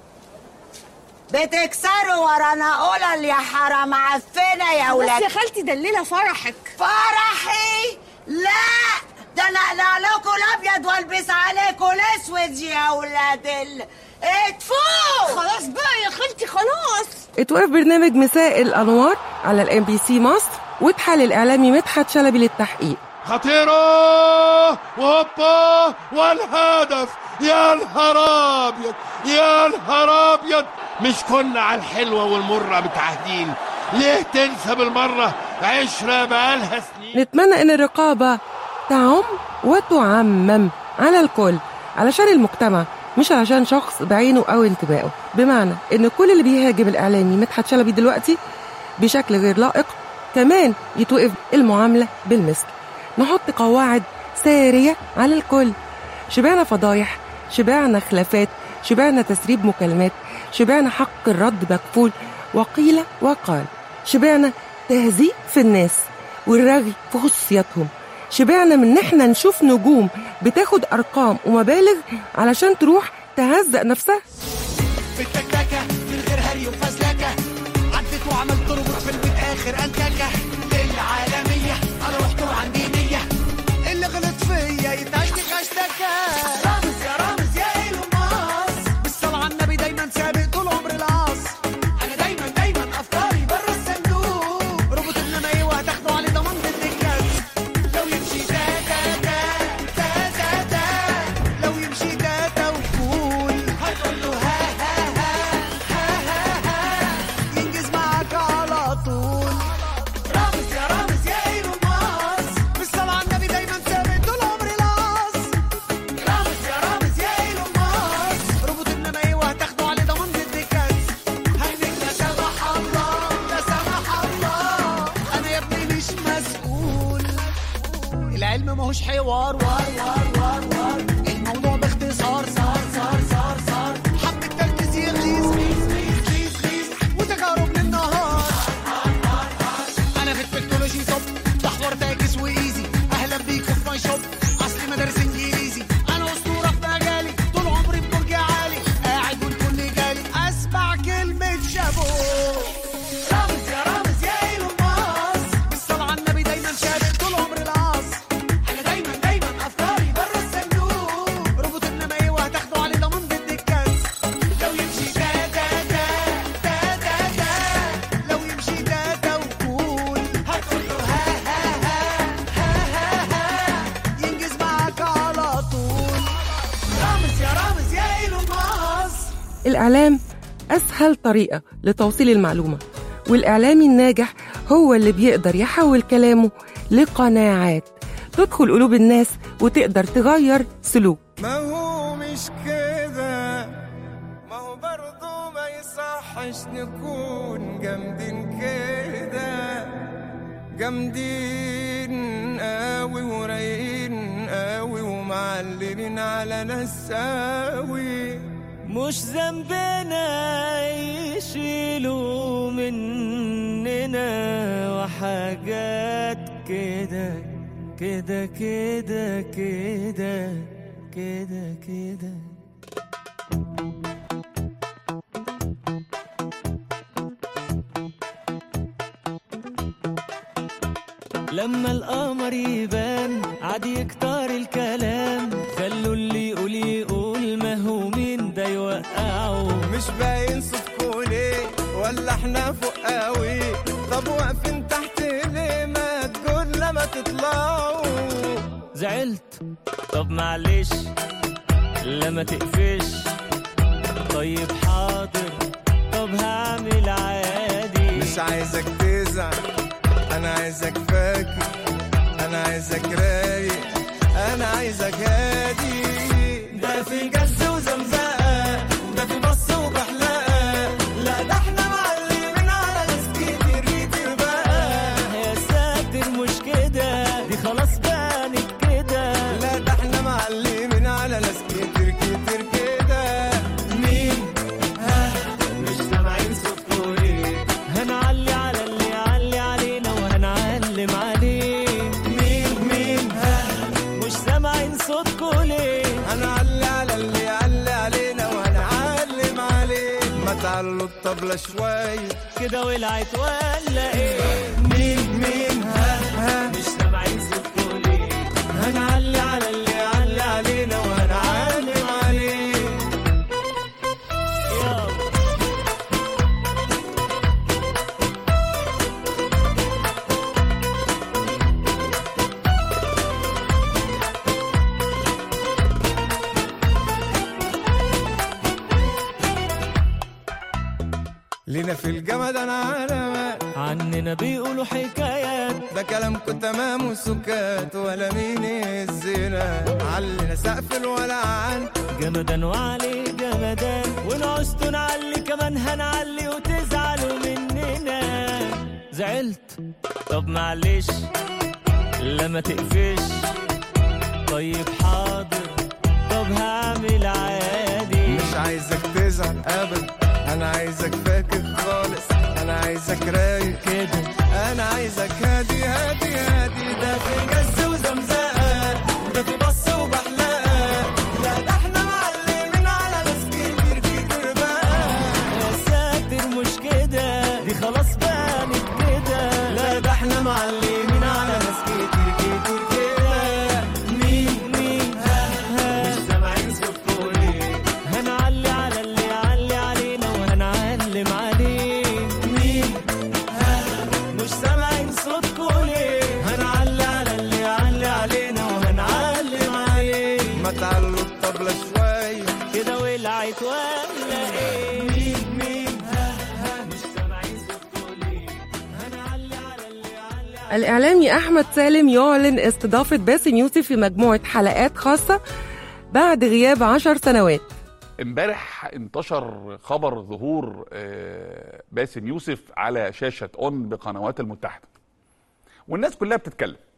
بتكسروا ورانا قلل يا حرام عفنه يا بس ولاد يا خالتي ده الليله فرحك فرحي لا ده انا اقلع لكم الابيض والبس عليكم الاسود يا ولاد ال اتفوا خلاص بقى يا خالتي خلاص اتوقف برنامج مساء الأنوار على الام بي سي مصر واتحال الإعلامي مدحت شلبي للتحقيق خطيرة وهوبا والهدف يا نهار ابيض يا نهار ابيض مش كنا على الحلوه والمره متعهدين ليه تنسى بالمره عشره بقالها سنين نتمنى ان الرقابة تعم وتعمم على الكل علشان المجتمع مش علشان شخص بعينه او انتمائه بمعنى ان كل اللي بيهاجم الاعلامي مدحت شلبي دلوقتي بشكل غير لائق كمان يتوقف المعاملة بالمثل نحط قواعد سارية على الكل شبعنا فضايح شبعنا خلافات شبعنا تسريب مكالمات شبعنا حق الرد مكفول وقيل وقال شبعنا تهزيء في الناس والرغي في خصوصياتهم شبعنا من ان احنا نشوف نجوم بتاخد ارقام ومبالغ علشان تروح تهزق نفسها في التكتكة من غير هري وفزلكة عدت وعملت ربع في البيت آخر أنتكة للعالمية أنا رحت وعندي نية اللي غلط فيا يتعشتك اشتكى رامز يا رامز يا إيلون ماسك بالصلاة على النبي دايما سابق طول عمري العاص أنا دايما دايما أفكاري بره الصندوق ربط إنما إيه وهتاخده عليه ضمان ضد الكاس لو يمشي تا تا تا تا تا تا لو يمشي تا تا مش حوار وار وار وار وار الموضوع باختصار صار صار صار صار حب التركيز يغيظ غيظ غيظ غيظ غيظ وتجارب للنهار انا في التكنولوجي توب بحور فاكس وايزي اهلا بيك في ماي شوب اصلي مدارس انجليزي انا اسطوره في مجالي طول عمري في برج عالي قاعد والكل جالي اسمع كلمه شابو رامز يا رامز يا ايلون ماسك بالصلاة على النبي دايما شارك طول عمري العاص انا دايما دايما افكاري بره الصندوق روبوت انما ايه وهتاخدوا عليه ضمان ضد الكاس لو يمشي دا دا دا دا دا دا لو يمشي دا دا وكول هتقول له ها ها ها ها ها ها ينجز معاك على طول رامز يا رامز يا ايلون ماسك الإعلام أسهل طريقة لتوصيل المعلومة والإعلامي الناجح هو اللي بيقدر يحول كلامه لقناعات تدخل قلوب الناس وتقدر تغير سلوك ما هو مش كده ما هو برضه ما يصحش نكون جامدين كده جامدين قوي ورايقين قوي ومعلمين على ناس قوي مش ذنبنا يشيلوا مننا وحاجات كده كده كده كده كده كده لما القمر يبان عادي يكتر الكلام خلوا اللي يقول يقول ما هو مين ده يوقعه مش باين صوتكوا ليه ولا احنا فوق قوي طب واقفين تحت ليه ما تقول لما تطلعوا زعلت طب معلش لما تقفش طيب حاضر طب هعمل عادي مش عايزك تزعل انا عايزك فاكر انا عايزك رايق انا عايزك هادي ده في جز وزمزقه ده في بص وبحلقه لا ده احنا معلمين على ناس كتير كتير بقى يا ساتر مش كده دي خلاص بانت كده لا ده احنا معلمين على ناس كتير كتير كده مين ها مش سامعين صوتكوا ليه هنعلي على اللي يعلي علينا وهنعلم عليه مين مين ها مش سامعين صوتكوا ليه هنعلي على اللي يعلي علينا وهنعلم عليه ما تعلوا الطبلة شوية كده ولعت ولا ايه مين مين ها ها مش سامعين صوتكوا ليه هنعلي على اللي يعلي علينا وهنعلم عليه لينا في الجمد انا علامات عننا بيقولوا حكايات ده كلامكم تمام وسكات ولا مين الزنا علنا سقف الولعان جمدان وعلي جمدان ونعوزتوا نعلي كمان هنعلي وتزعلوا مننا زعلت طب معلش لما تقفش طيب حاضر طب هعمل عادي مش عايزك تزعل ابدا انا عايزك فاكر خالص انا عايزك رايق كده انا عايزك هادي هادي هادي ده في جز وزمزقه ده في بص وبحلقه لا ده احنا معلمين على ناس كتير كتير بقى يا ساتر مش كده دي خلاص بانت كده لا ده احنا معلمين على ناس كتير كتير كده مين مين ها ها مش سامعين صوتكوا ليه هنعلي على اللي يعلي علينا وهنعلم عليه مين ها مش سامعين صوتكوا ليه هنعلي على اللي يعلي علينا وهنعلم عليه ما تعلوا الطبلة شوية كده ولعت ولا ايه مين مين ها ها مش سامعين صوتكوا ليه هنعلي على اللي يعلي علينا الإعلامي أحمد سالم يعلن استضافة باسم يوسف في مجموعة حلقات خاصة بعد غياب عشر سنوات امبارح انتشر خبر ظهور باسم يوسف على شاشة اون بقنوات المتحدة والناس كلها بتتكلم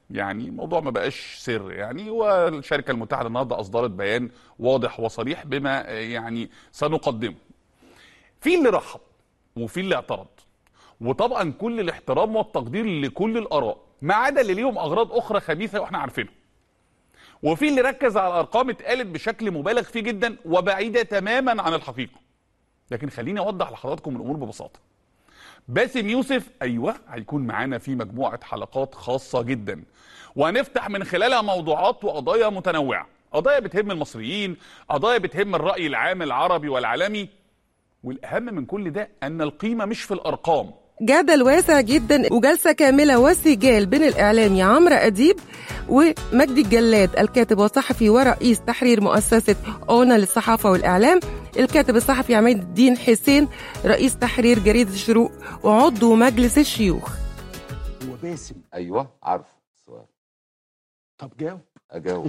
يعني الموضوع ما بقاش سر يعني والشركه المتحده النهارده اصدرت بيان واضح وصريح بما يعني سنقدمه في اللي رحب وفي اللي اعترض وطبعا كل الاحترام والتقدير لكل الاراء ما عدا اللي ليهم اغراض اخرى خبيثه واحنا عارفينها وفي اللي ركز على ارقام اتقالت بشكل مبالغ فيه جدا وبعيده تماما عن الحقيقه لكن خليني اوضح لحضراتكم الامور ببساطه باسم يوسف ايوه هيكون معانا في مجموعه حلقات خاصه جدا وهنفتح من خلالها موضوعات وقضايا متنوعه قضايا بتهم المصريين قضايا بتهم الراي العام العربي والعالمي والاهم من كل ده ان القيمه مش في الارقام جدل واسع جدا وجلسه كامله وسجال بين الاعلامي عمرو اديب ومجدي الجلاد الكاتب والصحفي ورئيس تحرير مؤسسه اونا للصحافه والاعلام الكاتب الصحفي عماد الدين حسين رئيس تحرير جريده الشروق وعضو مجلس الشيوخ هو باسم ايوه عارف السؤال طب جاوب اجاوب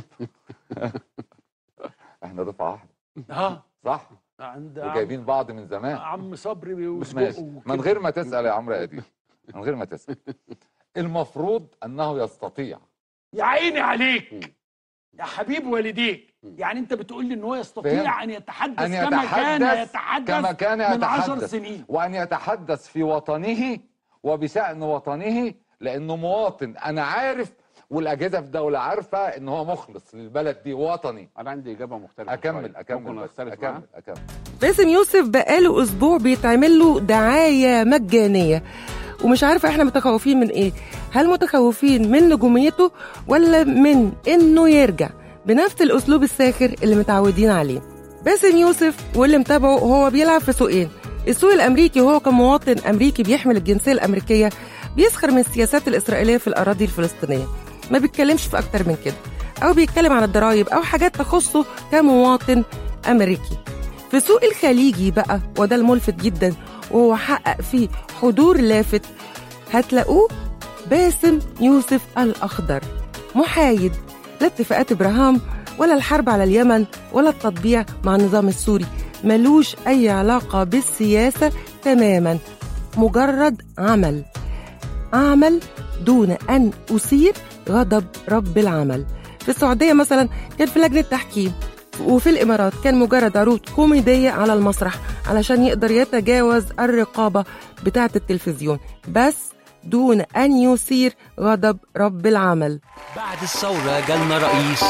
احنا دفعه واحده اه صح عند وجايبين بعض من زمان عم صبري مش وسجق ماشي وكده. من غير ما تسال يا عمرو اديب من غير ما تسال المفروض انه يستطيع يا عيني عليك يا حبيب والديك يعني انت بتقول لي ان هو يستطيع فهمت. ان يتحدث ان كما كان يتحدث يتحدث كما كان من عشر يتحدث سنين وان يتحدث في وطنه وبشان وطنه لانه مواطن انا عارف والاجهزه في الدوله عارفه ان هو مخلص للبلد دي وطني انا عندي اجابه مختلفه اكمل شوية. اكمل ممكن بس أختلف اكمل معاه؟ اكمل باسم يوسف بقاله اسبوع بيتعمل له دعايه مجانيه ومش عارفه احنا متخوفين من ايه هل متخوفين من نجوميته ولا من انه يرجع بنفس الاسلوب الساخر اللي متعودين عليه باسم يوسف واللي متابعه هو بيلعب في سوقين السوق الامريكي وهو كمواطن امريكي بيحمل الجنسيه الامريكيه بيسخر من السياسات الاسرائيليه في الاراضي الفلسطينيه ما بيتكلمش في اكتر من كده او بيتكلم عن الضرايب او حاجات تخصه كمواطن امريكي في سوق الخليجي بقى وده الملفت جدا وهو حقق فيه حضور لافت هتلاقوه باسم يوسف الأخضر محايد لا اتفاقات إبراهام ولا الحرب على اليمن ولا التطبيع مع النظام السوري ملوش أي علاقة بالسياسة تماما مجرد عمل أعمل دون أن أثير غضب رب العمل في السعودية مثلا كان في لجنة تحكيم وفي الإمارات كان مجرد عروض كوميدية على المسرح علشان يقدر يتجاوز الرقابة بتاعة التلفزيون بس دون أن يثير غضب رب العمل بعد الثورة جالنا رئيس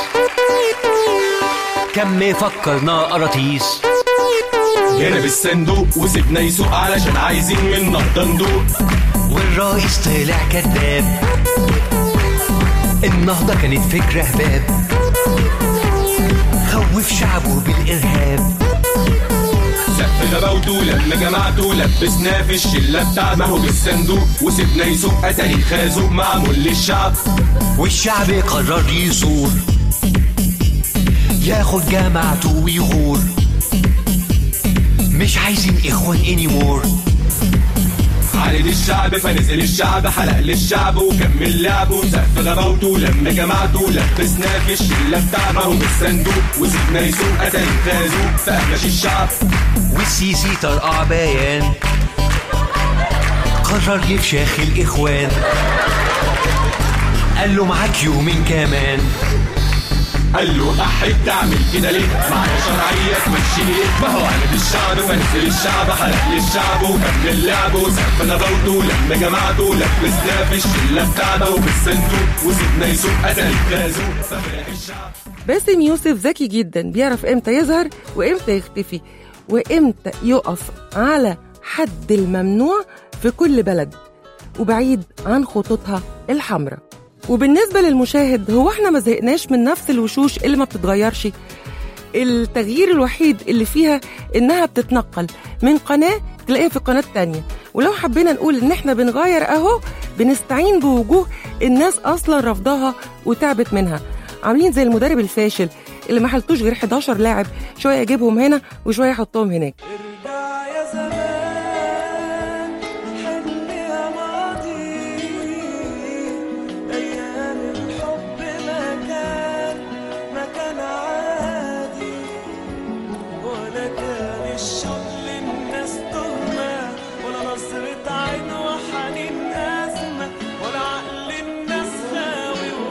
كم فكرنا قراطيس جانا بالصندوق وسيبنا يسوق علشان عايزين منه الدندوق والرئيس طلع كذاب النهضة كانت فكرة هباب خوف شعبه بالإرهاب سقف غباوته لما جمعته لبسناه في الشله بتاع ما هو بالصندوق وسيبنا يسوق اتاري خازوق معمول للشعب والشعب قرر يثور ياخد جماعته ويغور مش عايزين إخوان anymore عاند الشعب فنزل الشعب حلق للشعب وكمل لعبه سقف غباوته لما جمعته لبسناه في الشله بتاع ما هو بالصندوق وسيبنا يسوق اتاري خازوق فقمش الشعب والسيسي طرقع بيان قرر يفشخ الإخوان قال له معاك يومين كمان قال له احب تعمل كده ليه معايا شرعيه تمشي ليه ما هو عند الشعب فنزل الشعب حلق للشعب وكمل لعبه سقف غباوته لما جماعته لبسناه في الشله بتاعنا وبالصندوق وسيبنا يسوق اتاري خازوق ففرح الشعب باسم يوسف ذكي جدا بيعرف امتى يظهر وامتى يختفي وامتى يقف على حد الممنوع في كل بلد وبعيد عن خطوطها الحمراء وبالنسبة للمشاهد هو احنا ما زهقناش من نفس الوشوش اللي ما بتتغيرش التغيير الوحيد اللي فيها انها بتتنقل من قناة تلاقيها في قناة تانية ولو حبينا نقول ان احنا بنغير اهو بنستعين بوجوه الناس اصلا رفضها وتعبت منها عاملين زي المدرب الفاشل اللي ما حلتوش غير 11 لاعب شويه يجيبهم هنا وشويه يحطهم هناك يا زمان حن يا ماضي أيام الحب ما كان ما كان عادي ولا كان الشوق للناس تهمة ولا نظرة عين وحنين أزمة ولا عقل الناس غاوي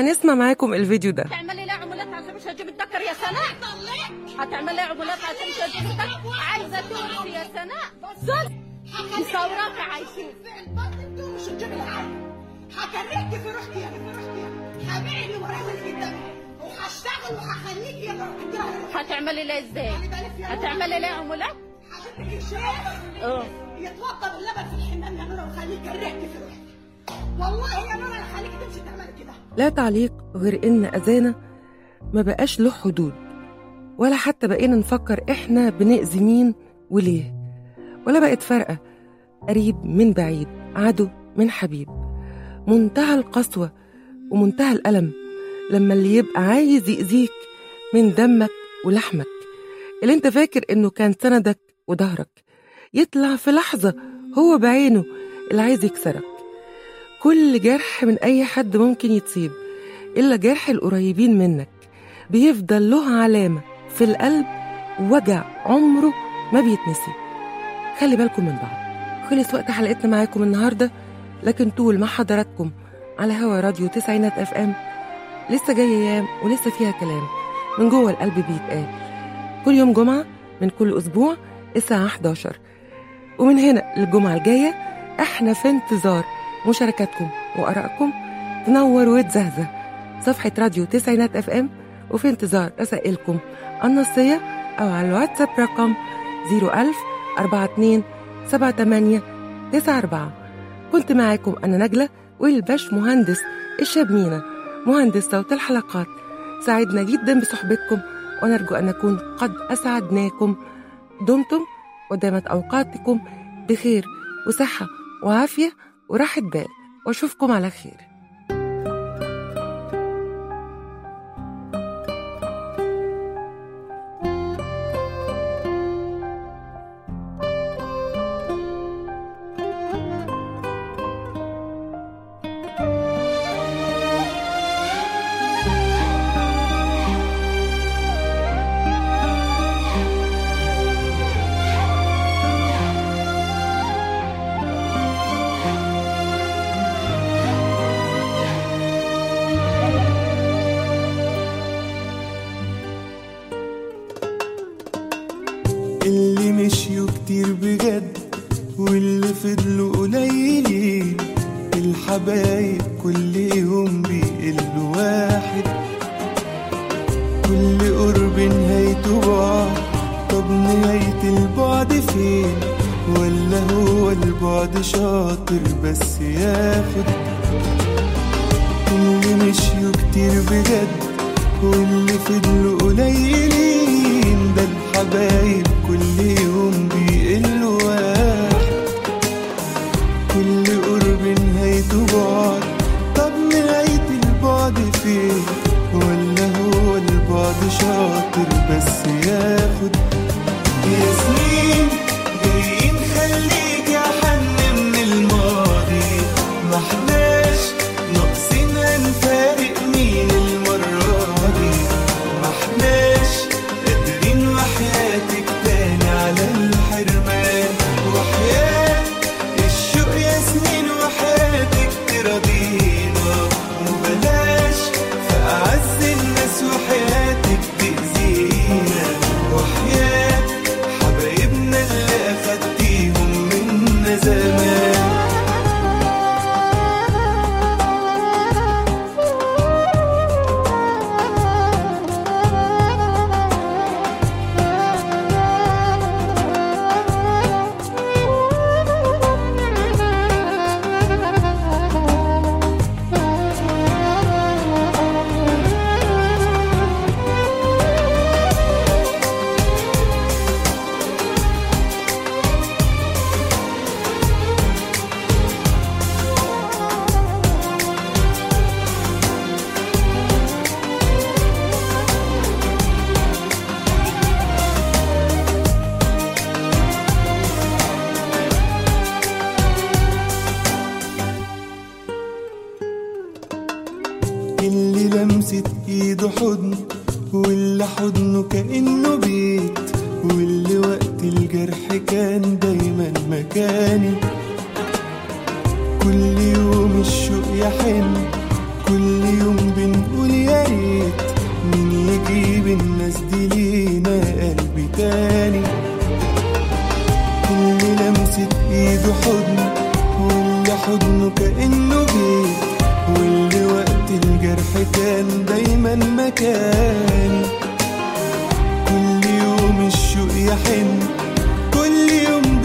هنسمع معاكم الفيديو ده هتعملي لها عمولات عشان مش هجيب الدكر يا سناء هتعملي لها عمولات عشان مش هجيب الدكر عايزه تورثي يا سناء بص مصوراك عايشين مش هتجيب العقل هكرهك في روحك يا في روحك هبيع اللي وراك اللي قدامي وهشتغل وهخليك يا روحك هتعملي لها ازاي هتعملي لها عمولات هجيب لك الشيخ اه يتوضى باللبن في الحمام يا نورة وخليك كرهك في روحك والله يا نورة هخليك تمشي تعملي كده لا تعليق غير إن أذانا ما بقاش له حدود ولا حتى بقينا نفكر إحنا بنأذي مين وليه ولا بقت فارقة قريب من بعيد عدو من حبيب منتهى القسوة ومنتهى الألم لما اللي يبقى عايز يأذيك من دمك ولحمك اللي انت فاكر انه كان سندك وظهرك يطلع في لحظة هو بعينه اللي عايز يكسرك كل جرح من أي حد ممكن يتصيب إلا جرح القريبين منك بيفضل له علامة في القلب وجع عمره ما بيتنسي خلي بالكم من بعض خلص وقت حلقتنا معاكم النهاردة لكن طول ما حضراتكم على هوا راديو تسعينات اف ام لسه جاية ايام ولسه فيها كلام من جوه القلب بيتقال كل يوم جمعة من كل أسبوع الساعة 11 ومن هنا للجمعة الجاية احنا في انتظار مشاركاتكم وآرائكم تنور وتزهزه صفحة راديو تسعينات اف ام وفي انتظار رسائلكم النصية أو على الواتساب رقم 01000 42 78 94 كنت معاكم أنا نجلة والباش مهندس الشاب مينا مهندس صوت الحلقات سعدنا جدا بصحبتكم ونرجو أن نكون قد أسعدناكم دمتم ودامت أوقاتكم بخير وصحة وعافية وراحة بال وأشوفكم على خير اللي مشيوا كتير بجد واللي فضلوا قليلين الحبايب كل يوم بيقلوا واحد كل قرب نهايته بعد طب نهاية البعد فين ولا هو البعد شاطر بس ياخد اللي مشيوا كتير بجد واللي فضلوا قليلين ده الحبايب كل يوم بيقلوا واحد كل قرب نهايته بعد طب نهاية البعد فين ولا هو البعد شاطر بس ياخد يا سنين جايين خليك يا حن من الماضي ما احناش ناقصين هنفارق مين المرة دي ما احناش قادرين وحياتك تاني على الحرمان وحياة الشوق يا سنين وحياتك تراضينا وبلاش في أعز الناس وحياتك تأذينا وحياة حبايبنا اللي أخدتيهم منا زمان اللي لمست ايده حضن واللي حضنه كأنه بيت واللي وقت الجرح كان دايما مكاني كل يوم الشوق يحن كل يوم بين الناس دي لينا قلبي تاني كل لمسة ايده حضن واللي حضنه كأنه بيت واللي وقت الجرح كان دايما مكاني كل يوم الشوق يحن كل يوم